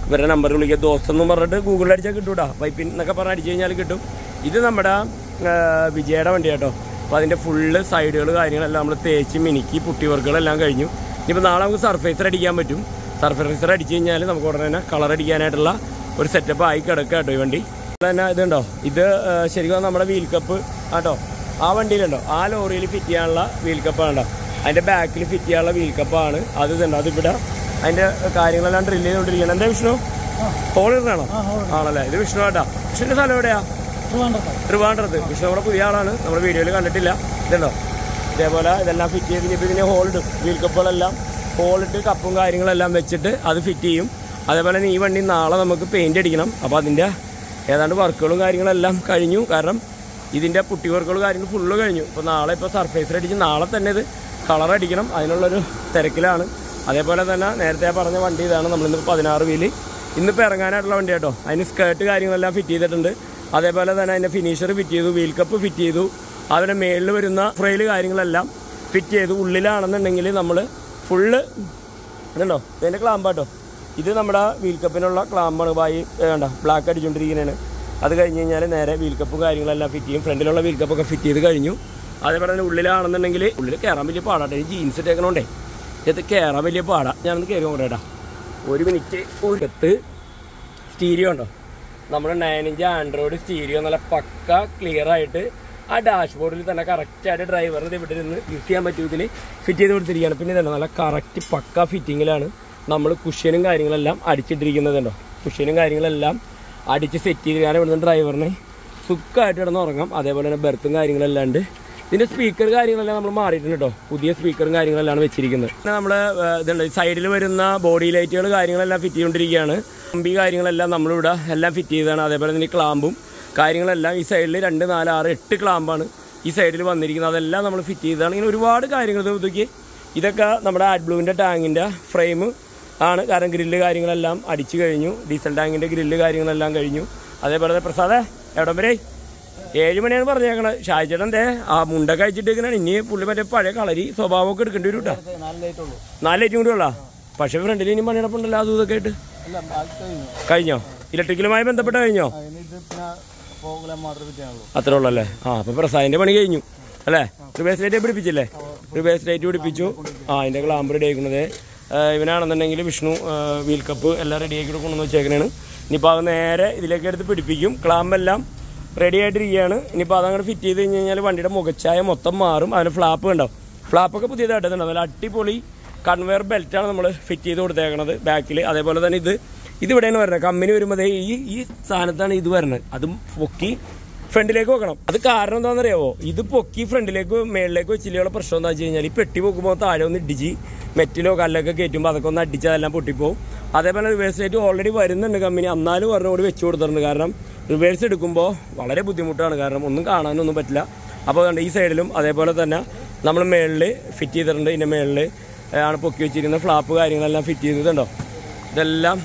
ഇവരുടെ നമ്പർ വിളിക്കുക ദോസ്തെന്നും പറഞ്ഞിട്ട് ഗൂഗിളിൽ അടിച്ചാൽ കിട്ടൂടാ പൈപ്പിൻ എന്നൊക്കെ പറഞ്ഞ് അടിച്ചു കഴിഞ്ഞാൽ കിട്ടും ഇത് നമ്മുടെ ആ, വിജയുടെ വണ്ടി കേട്ടോ അപ്പോൾ അതിൻ്റെ ഫുള്ള് സൈഡുകൾ കാര്യങ്ങളെല്ലാം നമ്മൾ തേച്ച് മിനുക്കി പുട്ടി വർക്കുകളെല്ലാം കഴിഞ്ഞു ഇനിയിപ്പോൾ നാളെ നമുക്ക് സർഫേസർ അടിക്കാൻ പറ്റും സർഫേസർ അടിച്ചു കഴിഞ്ഞാൽ നമുക്ക് ഉടനെ തന്നെ കളർ അടിക്കാനായിട്ടുള്ള ഒരു സെറ്റപ്പ് ആയി കിടക്കുക കേട്ടോ ഈ വണ്ടി തന്നെ ഇതുണ്ടോ ഇത് ആ, ശരിക്കും നമ്മുടെ വീൽ കപ്പ് കേട്ടോ ആ വണ്ടിയിലുണ്ടോ ആ ലോറിയിൽ ഫിറ്റ് ചെയ്യാനുള്ള വീൽ കപ്പാണ് കേട്ടോ അതിൻ്റെ ബാക്കിൽ ഫിറ്റ് ചെയ്യാനുള്ള വീൽ കപ്പാണ് അത് ഇതുണ്ടോ അതിവിടെ അതിൻ്റെ കാര്യങ്ങളെല്ലാം ഡ്രില്ല് ചെയ്തുകൊണ്ടിരിക്കണം എന്താ വിഷ്ണു ഹോൾ ഇടണോ ആണല്ലേ ഇത് വിഷ്ണു കേട്ടാ വിഷ്ണുവിൻ്റെ സ്ഥലം എവിടെയാ ട്രിവാൻഡ്രത്ത് വിഷ്ണു നമ്മുടെ പുതിയ ആളാണ് നമ്മുടെ വീഡിയോയിൽ കണ്ടിട്ടില്ല ഇതുണ്ടോ ഇതേപോലെ ഇതെല്ലാം ഫിറ്റ് ചെയ്ത് ഇനിയിപ്പോൾ ഇതിന് ഹോൾ ഇടും വീൽ കപ്പുകളെല്ലാം ഹോളിട്ട് കപ്പും കാര്യങ്ങളെല്ലാം വെച്ചിട്ട് അത് ഫിറ്റ് ചെയ്യും അതേപോലെ തന്നെ ഈ വണ്ടി നാളെ നമുക്ക് പെയിൻ്റ് അടിക്കണം അപ്പോൾ അതിൻ്റെ ഏതാണ്ട് വർക്കുകളും കാര്യങ്ങളെല്ലാം കഴിഞ്ഞു കാരണം ഇതിൻ്റെ പുട്ടി വർക്കുകൾ കാര്യങ്ങൾ ഫുള്ള് കഴിഞ്ഞു ഇപ്പോൾ നാളെ ഇപ്പോൾ സർഫേസർ അടിച്ച് നാളെ തന്നെ ഇത് കളർ അടിക്കണം അതിനുള്ളൊരു തിരക്കിലാണ് അതേപോലെ തന്നെ നേരത്തെ പറഞ്ഞ വണ്ടി ഇതാണ് നമ്മളിന്ന് പതിനാറ് വീല് ഇന്നിപ്പോൾ ഇറങ്ങാനായിട്ടുള്ള വണ്ടി കേട്ടോ അതിന് സ്കേർട്ട് കാര്യങ്ങളെല്ലാം ഫിറ്റ് ചെയ്തിട്ടുണ്ട് അതേപോലെ തന്നെ അതിൻ്റെ ഫിനിഷർ ഫിറ്റ് ചെയ്തു വീൽ കപ്പ് ഫിറ്റ് ചെയ്തു അതിൻ്റെ മേളിൽ വരുന്ന ഫ്രെയില് കാര്യങ്ങളെല്ലാം ഫിറ്റ് ചെയ്തു ഉള്ളിലാണെന്നുണ്ടെങ്കിൽ നമ്മൾ ഫുള്ള് ഇതുണ്ടോ ഇതിൻ്റെ ക്ലാമ്പാട്ടോ ഇത് നമ്മുടെ വീൽ കപ്പിനുള്ള ക്ലാമ്പാണ് ബായി വേണ്ട ബ്ലാക്ക് അടിച്ചുകൊണ്ടിരിക്കുന്നതാണ് അത് കഴിഞ്ഞ് കഴിഞ്ഞാൽ നേരെ വീൽ കപ്പും കാര്യങ്ങളെല്ലാം ഫിറ്റ് ചെയ്യും ഫ്രണ്ടിലുള്ള വീൽ കപ്പൊക്കെ ഫിറ്റ് ചെയ്ത് കഴിഞ്ഞു അതേപോലെ തന്നെ ഉള്ളിലാണെന്നുണ്ടെങ്കിൽ ഉള്ളിൽ കയറാൻ വലിയ പാടാട്ടെ ഈ ജീൻസ് ഇട്ടേക്കണോണ്ടേ ഇത് കയറാൻ വലിയ പാടാ ഞാനൊന്ന് കയറി കൊണ്ടേട്ടാ ഒരു മിനിറ്റ് ഒരിടത്ത് സ്റ്റീരിയോ ഉണ്ടോ നമ്മുടെ നയൻ ഇഞ്ച് ആൻഡ്രോയിഡ് സ്റ്റീരിയോ നല്ല പക്ക ക്ലിയർ ആയിട്ട് ആ ഡാഷ്ബോർഡിൽ തന്നെ കറക്റ്റ് ആയിട്ട് ഡ്രൈവറിന് ഇവിടെ നിന്ന് യൂസ് ചെയ്യാൻ പറ്റും ഇതിൽ ഫിറ്റ് ചെയ്ത് കൊടുത്തിരിക്കുകയാണ് പിന്നെ ഇതുണ്ട് നല്ല കറക്റ്റ് പക്ക ഫിറ്റിങ്ങിലാണ് നമ്മൾ കുഷ്യനും കാര്യങ്ങളെല്ലാം അടിച്ചിട്ടിരിക്കുന്നതുണ്ടോ കുഷ്യനും കാര്യങ്ങളെല്ലാം അടിച്ച് സെറ്റ് ചെയ്ത് കാരണം ഇവിടുന്ന് ഡ്രൈവറിന് സുഖമായിട്ട് കിടന്ന് ഉറങ്ങാം അതേപോലെ തന്നെ ബെർത്തും കാര്യങ്ങളെല്ലാം ഉണ്ട് ഇതിന്റെ സ്പീക്കർ കാര്യങ്ങളെല്ലാം നമ്മൾ മാറിയിട്ടുണ്ട് കേട്ടോ പുതിയ സ്പീക്കറും കാര്യങ്ങളെല്ലാം വെച്ചിരിക്കുന്നത് പിന്നെ നമ്മൾ ഇതുണ്ട് സൈഡിൽ വരുന്ന ബോഡി ലൈറ്റുകൾ കാര്യങ്ങളെല്ലാം ഫിറ്റ് ചെയ്തുകൊണ്ടിരിക്കുകയാണ് കമ്പി കാര്യങ്ങളെല്ലാം നമ്മളിവിടെ എല്ലാം ഫിറ്റ് ചെയ്തതാണ് അതേപോലെ തന്നെ ഈ ക്ലാമ്പും കാര്യങ്ങളെല്ലാം ഈ സൈഡിൽ രണ്ട് നാല് ആറ് എട്ട് ക്ലാമ്പാണ് ഈ സൈഡിൽ വന്നിരിക്കുന്നത് അതെല്ലാം നമ്മൾ ഫിറ്റ് ചെയ്തതാണ് ഇങ്ങനെ ഒരുപാട് കാര്യങ്ങൾ ഇത് നോക്കി ഇതൊക്കെ നമ്മുടെ ആഡ് ബ്ലൂവിൻ്റെ ടാങ്കിൻ്റെ ഫ്രെയിം ആണ് കാരണം ഗ്രില്ല് കാര്യങ്ങളെല്ലാം അടിച്ചു കഴിഞ്ഞു ഡീസൽ ടാങ്കിൻ്റെ ഗ്രില്ല് കാര്യങ്ങളെല്ലാം കഴിഞ്ഞു അതേപോലെ തന്നെ പ്രസാദേ എവിടം വരെ ഏഴ് മണിയാണ് പറഞ്ഞേക്കണത് ഷായിച്ചേട്ടൻ ദേ ആ മുണ്ടൊക്കെ അയച്ചിട്ടേക്കണാണ് ഇനി പുള്ളി മറ്റേ പഴയ കളരി സ്വഭാവമൊക്കെ എടുക്കേണ്ടി വരും കേട്ടോ നാല് ലൈറ്റ് ഉള്ളൂ നാല് ലൈറ്റും കൂടി ഉള്ള പക്ഷെ ഫ്രണ്ടിൽ ഇനി പണിയടപ്പുണ്ടല്ലോ അതും ഇതൊക്കെ ആയിട്ട് അല്ല ബാക്കി കഴിഞ്ഞു കഴിഞ്ഞോ ഇലക്ട്രിക്കലുമായി ബന്ധപ്പെട്ട് കഴിഞ്ഞോ അതിന് ഇത് പിന്നെ പോകലാൻ മാത്രമേ പറ്റാനുള്ളൂ അത്രേ ഉള്ളൂ അല്ലേ ആ അപ്പൊ പ്രസാദിന്റെ പണി കഴിഞ്ഞു അല്ലേ റിവേഴ്സ് ലൈറ്റ് പിടിപ്പിച്ചില്ലേ റിവേഴ്സ് ലൈറ്റ് പിടിപ്പിച്ചു ആ അതിന്റെ ക്ലാമ്പ് റെഡി ആക്കുന്നത് ഇവനാണെന്നുണ്ടെങ്കിൽ വിഷ്ണു ആ, വീൽ കപ്പ് എല്ലാം റെഡി ആക്കി കൊണ്ടുവന്ന് വെച്ചേക്കണാണ് ഇനിയിപ്പോൾ അത് നേരെ ഇതിലേക്ക് എടുത്ത് പിടിപ്പിക്കും ക്ലാമ്പെല്ലാം റെഡി ആയിട്ടിരിക്കുകയാണ് ഇനിയിപ്പോൾ അതങ്ങോട്ട് ഫിറ്റ് ചെയ്ത് കഴിഞ്ഞ് കഴിഞ്ഞാൽ വണ്ടിയുടെ മുഖച്ചായ മൊത്തം മാറും അതിന് ഫ്ലാപ്പ് കണ്ടോ ഫ്ലാപ്പൊക്കെ പുതിയതായിട്ട് തന്നെ നല്ല അടിപൊളി കൺവെയർ ബെൽറ്റാണ് നമ്മൾ ഫിറ്റ് ചെയ്ത് കൊടുത്തേക്കണത് ബാക്കിൽ അതേപോലെ തന്നെ ഇത് ഇത് ഇവിടെയാണ് വരുന്നത് കമ്പനി വരുമ്പോൾ ദേ ഈ ഈ സ്ഥാനത്താണ് ഇത് വരുന്നത് അതും പൊക്കി ഫ്രണ്ടിലേക്ക് വെക്കണം അത് കാരണം എന്താണെന്നറിയാവോ ഇത് പൊക്കി ഫ്രണ്ടിലേക്ക് മേളിലേക്ക് വെച്ചില്ലുള്ള പ്രശ്നം എന്താ വെച്ച് കഴിഞ്ഞാൽ ഈ പെട്ടി പൊക്കുമ്പോൾ താഴെ ഒന്ന് ഇടിച്ച് മെറ്റിലോ കല്ലൊക്കെ കയറ്റുമ്പോൾ അതൊക്കെ ഒന്ന് അടിച്ച് അതെല്ലാം പൊട്ടിപ്പോവും അതേപോലെ റിവേഴ്സ് ലൈറ്റ് ഓൾറെഡി വരുന്നുണ്ട് കമ്പനി എന്നാലും ഒരെണ്ണം കൂടി വെച്ച് കൊടുത്തിട്ടുണ്ട് കാരണം റിവേഴ്സ് എടുക്കുമ്പോൾ വളരെ ബുദ്ധിമുട്ടാണ് കാരണം ഒന്നും കാണാനൊന്നും പറ്റില്ല അപ്പോൾ കണ്ട് ഈ സൈഡിലും അതേപോലെ തന്നെ നമ്മൾ മേളിൽ ഫിറ്റ് ചെയ്തിട്ടുണ്ട് ഇതിൻ്റെ മേളിൽ ആണ് പൊക്കി വെച്ചിരിക്കുന്ന ഫ്ലാപ്പ് കാര്യങ്ങളെല്ലാം ഫിറ്റ് ചെയ്തിട്ടുണ്ടോ ഇതെല്ലാം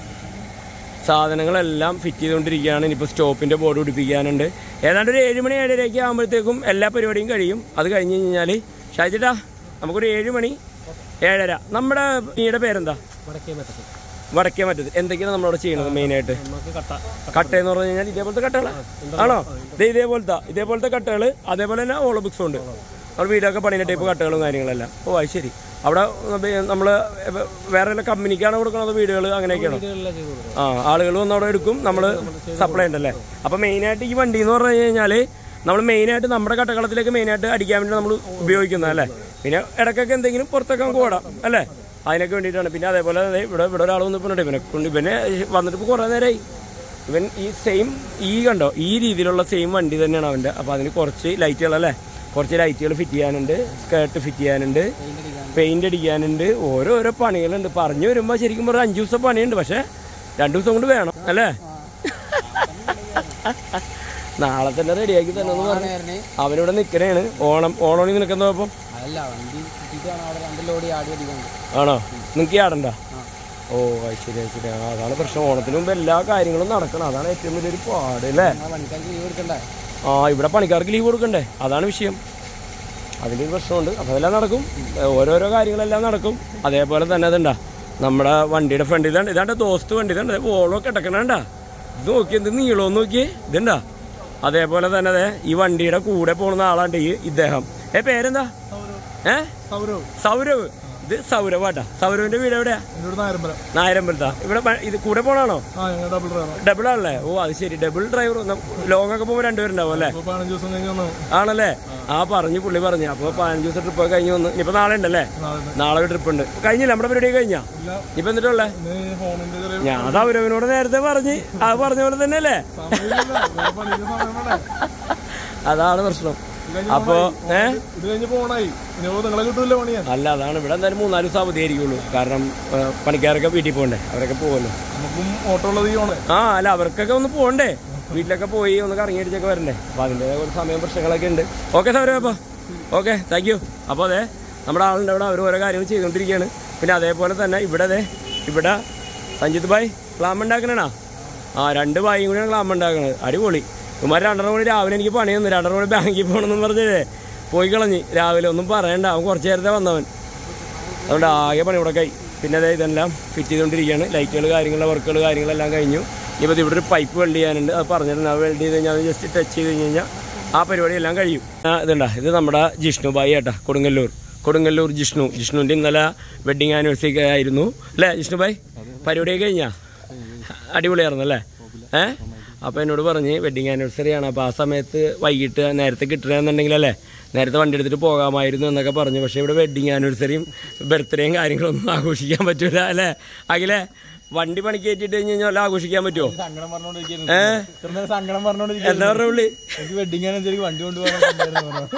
സാധനങ്ങളെല്ലാം ഫിറ്റ് ചെയ്തുകൊണ്ടിരിക്കുകയാണ് ഇനിയിപ്പോൾ സ്റ്റോപ്പിൻ്റെ ബോർഡ് പിടിപ്പിക്കാനുണ്ട് ഏതാണ്ട് ഒരു ഏഴ് മണി ഏഴരയ്ക്ക് ആകുമ്പോഴത്തേക്കും എല്ലാ പരിപാടിയും കഴിയും അത് കഴിഞ്ഞ് കഴിഞ്ഞാൽ ഷാജിട്ടാ നമുക്കൊരു ഏഴ് മണി ഏഴര നമ്മുടെ നീയുടെ പേരെന്താ വടക്കേ പറ്റത്ത് വടക്കേ മറ്റത് എന്തൊക്കെയാണ് നമ്മളവിടെ ചെയ്യണത് മെയിനായിട്ട് നമുക്ക് കട്ട കട്ട എന്ന് പറഞ്ഞു കഴിഞ്ഞാൽ ഇതേപോലത്തെ കട്ടകളാ ആണോ ദേ ഇതേപോലത്തെ ഇതേപോലത്തെ കട്ടകൾ അതേപോലെ തന്നെ ഓളോ ബുക്സും ഉണ്ട് നമ്മൾ വീടൊക്കെ പണിയുടെ ടൈപ്പ് കട്ടകളും കാര്യങ്ങളെല്ലാം ഓ അത് ശരി അവിടെ നമ്മൾ വേറെ വല്ല കമ്പനിക്കാണ് കൊടുക്കുന്നത് വീടുകൾ അങ്ങനെയൊക്കെയാണോ വീടുകളിലാണ് ചെയ്ത് കൊടുക്കുന്നത് ആ ആളുകൾ വന്ന് അവിടെ എടുക്കും നമ്മൾ സപ്ലൈ ഉണ്ടല്ലേ അപ്പോൾ മെയിനായിട്ട് ഈ വണ്ടി എന്ന് പറഞ്ഞു കഴിഞ്ഞാൽ നമ്മൾ മെയിനായിട്ട് നമ്മുടെ കട്ടകളത്തിലേക്ക് മെയിനായിട്ട് അടിക്കാൻ വേണ്ടി നമ്മൾ ഉപയോഗിക്കുന്നത് അല്ലേ പിന്നെ ഇടയ്ക്കൊക്കെ എന്തെങ്കിലും പുറത്തൊക്കെ നമുക്ക് ഓടാം അല്ലേ അതിനൊക്കെ വേണ്ടിയിട്ടാണ് പിന്നെ അതേപോലെ ദേ ഇവിടെ ഇവിടെ ഒരാൾ വന്നിട്ടുണ്ട് ഇവനെ കൊണ്ട് ഇവനെ വന്നിട്ട് ഇപ്പോൾ കുറേ നേരമായി ഇവൻ ഈ സെയിം ഈ കണ്ടോ ഈ രീതിയിലുള്ള സെയിം വണ്ടി തന്നെയാണ് അവൻ്റെ അപ്പോൾ അതിന് കുറച്ച് ലൈറ്റുകളല്ലേ കുറച്ച് ലൈറ്റുകൾ ഫിറ്റ് ചെയ്യാനുണ്ട് സ്കേർട്ട് ഫിറ്റ് ചെയ്യാനുണ്ട് പെയിന്റ് അടിക്കാനുണ്ട് ഓരോരോ പണികളുണ്ട് പറഞ്ഞു വരുമ്പോൾ ശരിക്കും പറഞ്ഞാൽ അഞ്ച് ദിവസം പണിയുണ്ട് പക്ഷേ രണ്ടു ദിവസം കൊണ്ട് വേണം അല്ലേ നാളെ തന്നെ റെഡിയാക്കി തന്നെ എന്ന് പറഞ്ഞു അവനിവിടെ നിൽക്കണേണ് ഓണം ഓണോണി നിൽക്കുന്നപ്പം അതല്ല വണ്ടി കിട്ടിയിട്ടാണ് അവിടെ രണ്ട് ലോഡ് ആടി അടിക്കുന്നത് ആണോ നിങ്ങൾക്ക് ആടണ്ട ഓ അത് ശരി അത് ശരി ആ, അതാണ് പ്രശ്നം ഓണത്തിന് മുമ്പ് എല്ലാ കാര്യങ്ങളും നടക്കണം അതാണ് ഏറ്റവും വലിയൊരു പാട് അല്ലേ ആ പണിക്കാർക്ക് ലീവ് എടുക്കണ്ടേ ആ ഇവിടെ പണിക്കാർക്ക് ലീവ് കൊടുക്കണ്ടേ അതാണ് വിഷയം അതിൻ്റെ ഒരു പ്രശ്നമുണ്ട് അപ്പോൾ അതെല്ലാം നടക്കും ഓരോരോ കാര്യങ്ങളെല്ലാം നടക്കും അതേപോലെ തന്നെ അതുണ്ടാ നമ്മുടെ വണ്ടിയുടെ ഫ്രണ്ട് ഇതാണ്ട് ഇതാണ്ട് ദോസ്ത് വണ്ടി ഇതാണ്ട് വോളൊക്കെ കിടക്കണണ്ട ഇത് നോക്കി എന്ത് നീളോ നോക്കി ഇതുണ്ടാ അതേപോലെ തന്നെ അതെ ഈ വണ്ടിയുടെ കൂടെ പോകുന്ന ആളാണ്ട് ഈ ഇദ്ദേഹം ഏ പേരെന്താ ഏ സൗരവ് സൗരവ് ഇത് സൗരവാട്ടാ സൗരവിന്റെ വീട് എവിടെയാ എന്നോട് നായരമ്പലം നായരമ്പലത്താ ഇവിടെ പ- ഇത് കൂടെ പോണാണോ ആ ഞങ്ങൾ ഡബിൾ ഡ്രൈവർ ഡബിൾ ആണല്ലേ ഓ അത് ശരി ഡബിൾ ഡ്രൈവർ ലോങ് ഒക്കെ പോകുമ്പോൾ രണ്ടുപേരുണ്ടാവും അല്ലേ ഇപ്പോൾ പതിനഞ്ച് ദിവസം കഴിഞ്ഞ് വന്നു ആണല്ലേ ആ പറഞ്ഞു പുള്ളി പറഞ്ഞു അപ്പോൾ പതിനഞ്ച് ദിവസം ട്രിപ്പ് ഒക്കെ കഴിഞ്ഞ് വന്നു ഇനിയിപ്പോൾ നാളെ ഉണ്ടല്ലേ നാളെ നാളെ ഒരു ട്രിപ്പ് ഉണ്ട് കഴിഞ്ഞില്ല നമ്മുടെ പരിപാടി കഴിഞ്ഞാ ഇല്ല ഇപ്പൊ എന്നിട്ടുള്ളേ ഇന്ന് ഫോണിന്റെ ചെറിയ ഞാൻ സൗരവിനോട് നേരത്തെ പറഞ്ഞ് അത് പറഞ്ഞ പോലെ തന്നെ അല്ലേ സമയമില്ല വേറെ പണിക്ക് സമയം വേണ്ടേ അതാണ് പ്രശ്നം ഇത് കഴിഞ്ഞ് അപ്പോ ഏ ഇത് കഴിഞ്ഞ് പോണായി ഇനി നിങ്ങളെ കിട്ടൂല പണിയാൻ അല്ല അതാണ് ഇവിടെ എന്തായാലും മൂന്നാല് ദിവസം അവധി ആയിരിക്കുള്ളൂ കാരണം ഏ, പണിക്കാരൊക്കെ വീട്ടിൽ പോകണ്ടേ അവരൊക്കെ പോകുമല്ലോ നമുക്കും ഓട്ടോ ഉള്ളത് ഈ ഓണേ ആ അല്ല അവർക്കൊക്കെ ഒന്ന് പോകണ്ടേ വീട്ടിലൊക്കെ പോയി ഒന്ന് കറങ്ങിയടിച്ചൊക്കെ വരണ്ടേ അപ്പൊ അതിൻ്റെ ഒരു സമയം പ്രശ്നങ്ങളൊക്കെ ഉണ്ട് ഓക്കെ സൗരവ് അപ്പോൾ ഓക്കെ താങ്ക് യു അപ്പോൾ അതെ നമ്മുടെ ആളുണ്ട് അവിടെ അവർ ഓരോ കാര്യങ്ങൾ ചെയ്തുകൊണ്ടിരിക്കുകയാണ് പിന്നെ അതേപോലെ തന്നെ ഇവിടെ അതെ ഇവിടെ സഞ്ജിത് ഭായ് ക്ലാം ഉണ്ടാക്കണേണാ ആ രണ്ട് ഭായും കൂടിയാണ് ക്ലാം ഉണ്ടാക്കണത് അടിപൊളി ഇവന്മാർ രണ്ടര മണി രാവിലെ എനിക്ക് പണി തന്നു രണ്ടര മണി ബാങ്കിൽ പോകണമെന്ന് പറഞ്ഞേ പോയി കളഞ്ഞ് രാവിലെ ഒന്നും പറയണ്ട അവൻ കുറച്ച് നേരത്തെ വന്നവൻ അതുകൊണ്ട് ആകെ പണി ഇവിടെ കൈ പിന്നെ അതെ ഇതെല്ലാം ഫിറ്റ് ചെയ്തുകൊണ്ടിരിക്കുകയാണ് ലൈറ്റുകൾ കാര്യങ്ങൾ വർക്കുകൾ കാര്യങ്ങളെല്ലാം കഴിഞ്ഞു ഇപ്പോൾ ഇവിടെ ഒരു പൈപ്പ് വെൽഡ് ചെയ്യാനുണ്ട് അത് പറഞ്ഞിട്ടുണ്ട് അത് വെൽഡ് ചെയ്ത് കഴിഞ്ഞാൽ അത് ജസ്റ്റ് ടച്ച് ചെയ്ത് കഴിഞ്ഞ് കഴിഞ്ഞാൽ ആ പരിപാടി എല്ലാം കഴിയും ആ ഇതുണ്ടാ ഇത് നമ്മുടെ ജിഷ്ണു ബായി ഏട്ടാ കൊടുങ്ങല്ലൂർ കൊടുങ്ങല്ലൂർ ജിഷ്ണു ജിഷ്ണുവിൻ്റെ ഇന്നലെ വെഡിങ് ആനിവേഴ്സറി ആയിരുന്നു അല്ലേ ജിഷ്ണു ബായ് പരിപാടിയൊക്കെ കഴിഞ്ഞാ അടിപൊളിയായിരുന്നു അല്ലേ ഏ അപ്പോൾ എന്നോട് പറഞ്ഞ് വെഡിങ് ആനിവേഴ്സറി ആണ് അപ്പോൾ ആ സമയത്ത് വൈകിട്ട് നേരത്തെ കിട്ടണമെന്നുണ്ടെങ്കിൽ അല്ലേ നേരത്തെ വണ്ടി എടുത്തിട്ട് പോകാമായിരുന്നു എന്നൊക്കെ പറഞ്ഞു പക്ഷേ ഇവിടെ വെഡിങ് ആനിവേഴ്സറിയും ബർത്ത്ഡേയും കാര്യങ്ങളൊന്നും ആഘോഷിക്കാൻ പറ്റൂല അല്ലേ അഖിലേ വണ്ടി പണിക്ക് കയറ്റിട്ട് കഴിഞ്ഞ് കഴിഞ്ഞാൽ വല്ലതും ആഘോഷിക്കാൻ പറ്റുമോ സങ്കടം പറഞ്ഞോണ്ടിരിക്കുന്നു ഏ ഇത്ര നേരം സങ്കടം പറഞ്ഞോണ്ടിരിക്കുന്നു എന്താ പറഞ്ഞ പുള്ളി എനിക്ക് വെഡിങ് ആണെന്ന് വണ്ടി കൊണ്ടുപോകാൻ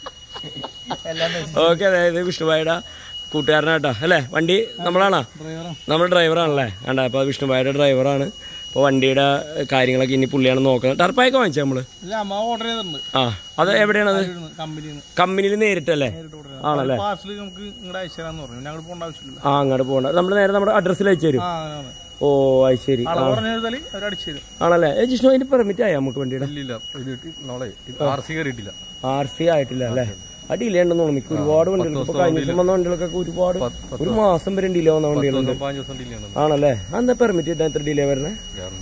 എല്ലാം ഓക്കെ അതായത് വിഷ്ണുഭായിയുടെ കൂട്ടുകാരനാട്ടാ അല്ലേ വണ്ടി നമ്മളാണോ ഡ്രൈവറാ നമ്മൾ ഡ്രൈവറാണല്ലേ വേണ്ട അപ്പോൾ വിഷ്ണുഭായിയുടെ ഡ്രൈവറാണ് അപ്പോൾ വണ്ടിയുടെ കാര്യങ്ങളൊക്കെ ഇനി പുള്ളിയാണ് നോക്കുന്നത് ടർപ്പായൊക്കെ വാങ്ങിച്ചാൽ നമ്മൾ ഇല്ല അമ്മ ഓർഡർ ചെയ്തിട്ടുണ്ട് ആ അത് എവിടെയാണത് കമ്പനിയിൽ നിന്ന് കമ്പനിയിൽ നേരിട്ടല്ലേ ആണല്ലേ പാർസൽ നമുക്ക് ഇങ്ങോട്ട് അയച്ചു തരാന്ന് പറഞ്ഞു ഞങ്ങൾ പോകേണ്ട ആവശ്യമില്ല ആ അങ്ങോട്ട് പോകണ്ട നമ്മൾ നേരെ നമ്മുടെ അഡ്രസ്സിൽ അയച്ചു തരും ആ അങ്ങനെ ഓ അത് ശരി അളവ് പറഞ്ഞു കഴിഞ്ഞാൽ അവർ അടിച്ചു തരും ആണല്ലേ ഏ ജിഷ്ണു അതിന് പെർമിറ്റ് ആയോ നമുക്ക് വണ്ടിയുടെ ഇല്ല ഇത് നാളെ ആർ സി കയറിയിട്ടില്ല ആർ സി ആയിട്ടില്ല അല്ലേ ആ ഡിലേ ഉണ്ടെന്ന് തോന്നുന്നു മിക്ക ഒരുപാട് വണ്ടികൾ ഇപ്പൊ കഴിഞ്ഞ ദിവസം വന്ന വണ്ടികൾക്കൊക്കെ ഒരുപാട് ഒരു മാസം വരെ ഡിലേ വന്ന വണ്ടികളുണ്ട് പതിനഞ്ച് ദിവസം ഡിലേ ആണ് ആണല്ലേ അതെന്താ പെർമിറ്റ് കിട്ടാൻ എത്ര ഡിലേ വരണേ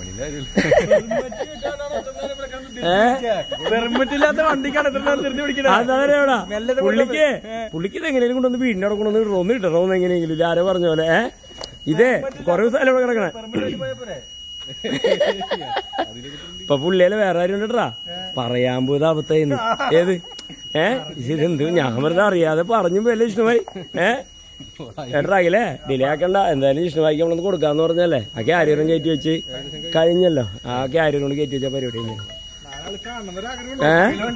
പെർമിറ്റ് ഇല്ലാത്ത വണ്ടിക്കാണ് എത്ര നേരം തിരിഞ്ഞു പിടിക്കുന്നത് അതാ പുള്ളിക്ക് പുള്ളിക്ക് ഇത് എങ്ങനെയും കൊണ്ടൊന്ന് വീടിന്റെ അവിടെ കൊണ്ടൊന്ന് റോന്ന് കിട്ടണമെന്ന് എങ്ങനെയെങ്കിലും ഇല്ല ആരോ പറഞ്ഞ പോലെ ഏ ഇതേ കൊറേ ദിവസം ഇവിടെ കിടക്കണേ ഇപ്പൊ പുള്ളിയിലെ വേറെ ആരും ഉണ്ടട്ടാ പറയാൻ പോയത് അബദ്ധായിരുന്നു ഏത് ഏ ഇതെന്ത് ഞാൻ വെറുതെ അറിയാതെ പറഞ്ഞു പോലെ വിഷ്ണുഭായി ഏ ഏട്ടാകില്ലേ ഡിലേ ആക്കണ്ട എന്തായാലും വിഷ്ണുഭായിക്ക് നമ്മളൊന്ന് കൊടുക്കാന്ന് പറഞ്ഞല്ലേ ആ ക്യാരിയറും കയറ്റി വെച്ച് കഴിഞ്ഞല്ലോ ആ ക്യാരിയറും കയറ്റി വെച്ച പരിപാടി കഴിഞ്ഞു ഏ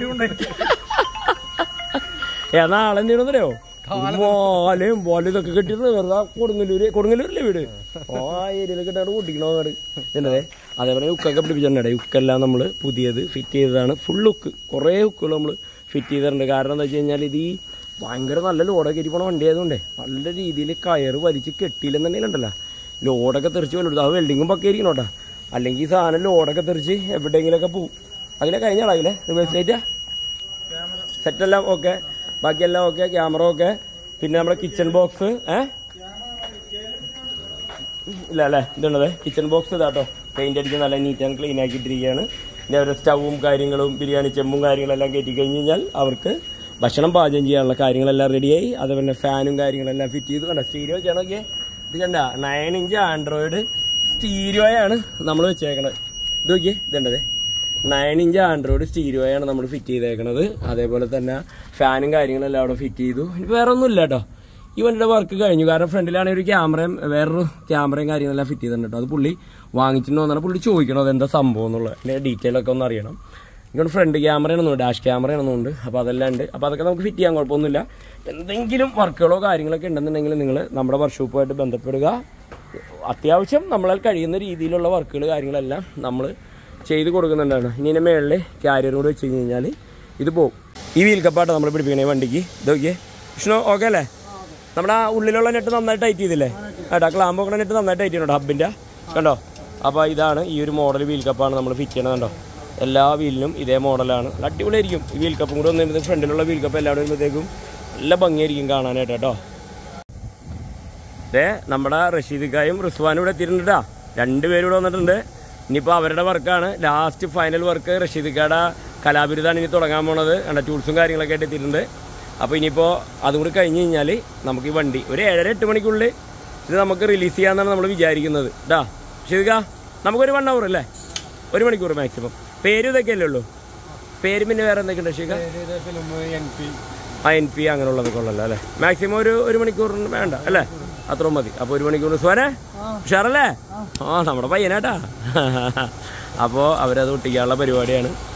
ഏ നാളെ എന്തെയ്യണമെന്നറിയോ വാലയും വാലും ഇതൊക്കെ കെട്ടിട്ട് വെറുതെ കൊടുങ്ങല്ലൂര് കൊടുങ്ങല്ലൂരില്ലേ വീട് ആ ഏരിയയിലൊക്കെ ഇട്ടാണ് കൂട്ടിക്കണോ അങ്ങോട്ട് എന്നതേ അതേപോലെ ഉക്കൊക്കെ പിടിപ്പിച്ചിട്ടുണ്ട് ഉക്കെല്ലാം നമ്മൾ പുതിയത് ഫിറ്റ് ചെയ്തതാണ് ഫുൾ ഉക്ക് കുറേ ഉക്കുകൾ നമ്മൾ ഫിറ്റ് ചെയ്തിട്ടുണ്ട് കാരണം എന്താ വെച്ച് കഴിഞ്ഞാൽ ഇത് ഈ ഭയങ്കര നല്ല ലോഡൊക്കെ കയറ്റി പോണ വണ്ടി ആയതുകൊണ്ടേ നല്ല രീതിയിൽ കയറ് വലിച്ച് കെട്ടിയില്ലെന്നുണ്ടെങ്കിൽ ഉണ്ടല്ലോ ലോഡൊക്കെ തെറിച്ച് വല്ലതും അത് വെൽഡിങ്ങും പക്കെ ഇരിക്കണം കേട്ടോ അല്ലെങ്കിൽ ഈ സാധനം ലോഡൊക്കെ തെറിച്ച് എവിടെയെങ്കിലുമൊക്കെ പോവും അങ്ങനെ കഴിഞ്ഞ ആളാകില്ലേ റിവേഴ്സ് ലൈറ്റാ സെറ്റെല്ലാം ഓക്കെ ബാക്കിയെല്ലാം ഓക്കെ ക്യാമറ ഓക്കെ പിന്നെ നമ്മുടെ കിച്ചൺ ബോക്സ് ഏ ഇല്ല അല്ലേ ഇതുണ്ടത് കിച്ചൺ ബോക്സ് ഇതാട്ടോ പെയിന്റ് അടിച്ച് നല്ല നീറ്റ് ആൻഡ് ക്ലീൻ ആക്കിയിട്ടിരിക്കുകയാണ് പിന്നെ അവരുടെ സ്റ്റവും കാര്യങ്ങളും ബിരിയാണി ചെമ്പും കാര്യങ്ങളെല്ലാം കയറ്റി കഴിഞ്ഞ് കഴിഞ്ഞാൽ അവർക്ക് ഭക്ഷണം പാചകം ചെയ്യാനുള്ള കാര്യങ്ങളെല്ലാം റെഡിയായി അതുപോലെ ഫാനും കാര്യങ്ങളെല്ലാം ഫിറ്റ് ചെയ്ത് കണ്ട സ്റ്റീരിയോ ചെയ്യണമൊക്കെ ഇത് കണ്ട നയൻ ഇഞ്ച് ആൻഡ്രോയിഡ് സ്റ്റീരിയോയാണ് നമ്മൾ വെച്ചേക്കണത് ഇത് നോക്കിയേ ഇതുണ്ടതേ നയൻ ഇഞ്ച് ആൻഡ്രോയിഡ് സ്റ്റീരിയോയാണ് നമ്മൾ ഫിറ്റ് ചെയ്തേക്കണത് അതേപോലെ തന്നെ ഫാനും കാര്യങ്ങളെല്ലാം അവിടെ ഫിറ്റ് ചെയ്തു ഇനി വേറെ ഒന്നുമില്ല കേട്ടോ ഈ വണ്ടിയുടെ വർക്ക് കഴിഞ്ഞു കാരണം ഫ്രണ്ടിലാണെങ്കിൽ ഒരു ക്യാമറയും വേറൊരു ക്യാമറയും കാര്യങ്ങളെല്ലാം ഫിറ്റ് ചെയ്തിട്ടുണ്ട് കേട്ടോ അത് പുള്ളി വാങ്ങിച്ചിട്ടുണ്ടോ എന്നാണ് പുള്ളി ചോദിക്കണം അതെന്താ സംഭവം എന്നുള്ളത് അതിൻ്റെ ഡീറ്റെയിൽ ഒക്കെ ഒന്ന് അറിയണം ഇങ്ങോട്ട് ഫ്രണ്ട് ക്യാമറയാണെന്നുണ്ട് ഡാഷ് ക്യാമറയാണെന്നുണ്ട് അപ്പോൾ അതെല്ലാം ഉണ്ട് അപ്പോൾ അതൊക്കെ നമുക്ക് ഫിറ്റ് ചെയ്യാൻ കുഴപ്പമൊന്നുമില്ല എന്തെങ്കിലും വർക്കുകളോ കാര്യങ്ങളൊക്കെ ഉണ്ടെന്നുണ്ടെങ്കിൽ നിങ്ങൾ നമ്മുടെ വർക്ക്ഷോപ്പുമായിട്ട് ബന്ധപ്പെടുക അത്യാവശ്യം നമ്മളാൽ കഴിയുന്ന രീതിയിലുള്ള വർക്കുകൾ കാര്യങ്ങളെല്ലാം നമ്മൾ ചെയ്ത് കൊടുക്കുന്നുണ്ടാണ് ഇനി ഇതിൻ്റെ മേളിൽ ക്യാരിയർ കൂടെ വെച്ച് കഴിഞ്ഞ് കഴിഞ്ഞാൽ ഇത് പോകും ഈ വീൽ കപ്പാട്ടോ നമ്മൾ പിടിപ്പിക്കണേ വണ്ടിക്ക് ഇത് നോക്കിയേ വിഷ്ണു ഓക്കെ അല്ലേ നമ്മുടെ ആ ഉള്ളിലുള്ള നെറ്റ് നന്നായിട്ട് ടൈറ്റ് ചെയ്തില്ലേ ഏട്ടാ ക്ലാമ്പൊക്കെ നെറ്റ് നന്നായിട്ട് ടൈറ്റ് ചെയ്യുന്നുണ്ടോ ഹബിൻ്റെ കണ്ടോ അപ്പോൾ ഇതാണ് ഈ ഒരു മോഡൽ വീൽ കപ്പാണ് നമ്മൾ ഫിറ്റ് ചെയ്യണത് കണ്ടോ എല്ലാ വീലിനും ഇതേ മോഡലാണ് നല്ല അടിപൊളിയായിരിക്കും ഈ വീൽ കപ്പും കൂടെ വന്നിരുന്നത് ഫ്രണ്ടിലുള്ള വീൽ കപ്പ് എല്ലാവരും വരുമ്പോഴത്തേക്കും നല്ല ഭംഗിയായിരിക്കും കാണാനായിട്ട് കേട്ടോ ദേ നമ്മുടെ റഷീദിക്കായും റിസ്വാനും ഇവിടെ എത്തിയിട്ടുണ്ട് കേട്ടോ രണ്ടുപേരും ഇവിടെ വന്നിട്ടുണ്ട് ഇനിയിപ്പോൾ അവരുടെ വർക്കാണ് ലാസ്റ്റ് ഫൈനൽ വർക്ക് റഷീദിക്കയുടെ കലാബിരുദാണ് ഇനി തുടങ്ങാൻ പോണത് കണ്ട ടൂൾസും കാര്യങ്ങളൊക്കെ ആയിട്ട് എത്തിയിട്ടുണ്ട് അപ്പോൾ ഇനിയിപ്പോൾ അതും കൂടി കഴിഞ്ഞ് കഴിഞ്ഞാൽ നമുക്ക് ഈ വണ്ടി ഒരു ഏഴര എട്ട് മണിക്കുള്ളിൽ ഇത് നമുക്ക് റിലീസ് ചെയ്യാമെന്നാണ് നമ്മൾ വിചാരിക്കുന്നത് കേട്ടാ റഷീദിക്ക നമുക്കൊരു വൺ അവർ അല്ലേ ഒരു മണിക്കൂർ മാക്സിമം പേര് ഇതൊക്കെയല്ലേ ഉള്ളൂ പേര് പിന്നെ വേറെ എന്തൊക്കെയുണ്ട് റഷീദ ആ എൻ പി അങ്ങനെയുള്ളതൊക്കെ ഉള്ളല്ലോ അല്ലേ മാക്സിമം ഒരു ഒരു മണിക്കൂറിന് വേണ്ട അല്ലേ അത്രയും മതി അപ്പോൾ ഒരു മണിക്കൂർ സുവാനെ ഉഷാറല്ലേ ആ നമ്മുടെ പയ്യനാട്ടാ അപ്പോൾ അവരത് ഒട്ടിക്കാനുള്ള പരിപാടിയാണ്